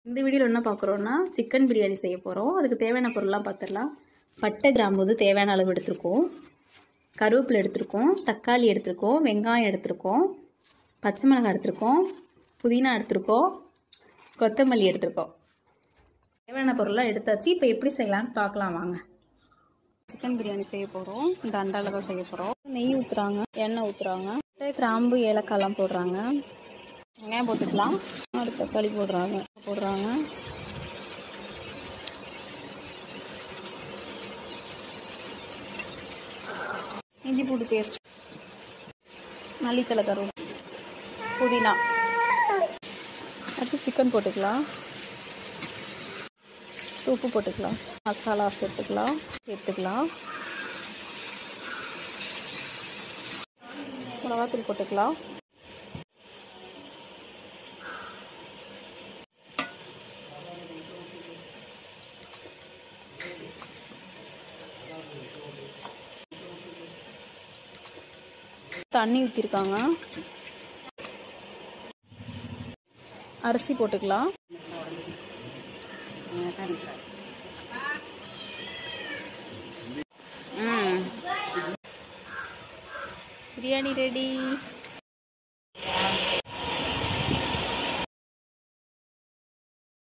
இந்த வீடியோவில் என்ன பார்க்குறோன்னா சிக்கன் பிரியாணி செய்ய போகிறோம் அதுக்கு தேவையான பொருள்லாம் பார்த்துடலாம் பட்டை கிராம்பு வந்து தேவையான அளவு எடுத்திருக்கோம் கருவேப்பிலை எடுத்திருக்கோம் தக்காளி எடுத்திருக்கோம் வெங்காயம் எடுத்திருக்கோம் பச்சை மிளகாய் எடுத்திருக்கோம் புதினா எடுத்திருக்கோம் கொத்தமல்லி எடுத்திருக்கோம் தேவையான பொருள்லாம் எடுத்தாச்சு இப்போ எப்படி செய்யலாம்னு பார்க்கலாம் வாங்க சிக்கன் பிரியாணி செய்ய போகிறோம் இந்த அண்டாவில் தான் செய்ய போகிறோம் நெய் ஊற்றுறாங்க எண்ணெய் ஊற்றுறாங்க கிராம்பு ஏலக்காய்லாம் போடுறாங்க வெங்காயம் போட்டுக்கலாம் அடுத்து தக்காளி போடுறாங்க போடுறாங்க இஞ்சி பூண்டு பேஸ்ட் மல்லித்தலை கருவு புதினா அடுத்து சிக்கன் போட்டுக்கலாம் உப்பு போட்டுக்கலாம் மசாலா சேர்த்துக்கலாம் சேர்த்துக்கலாம் மிளகாத்தூள் போட்டுக்கலாம் தண்ணி ஊற்றிருக்காங்க அரிசி போட்டுக்கலாம் பிரியாணி ரெடி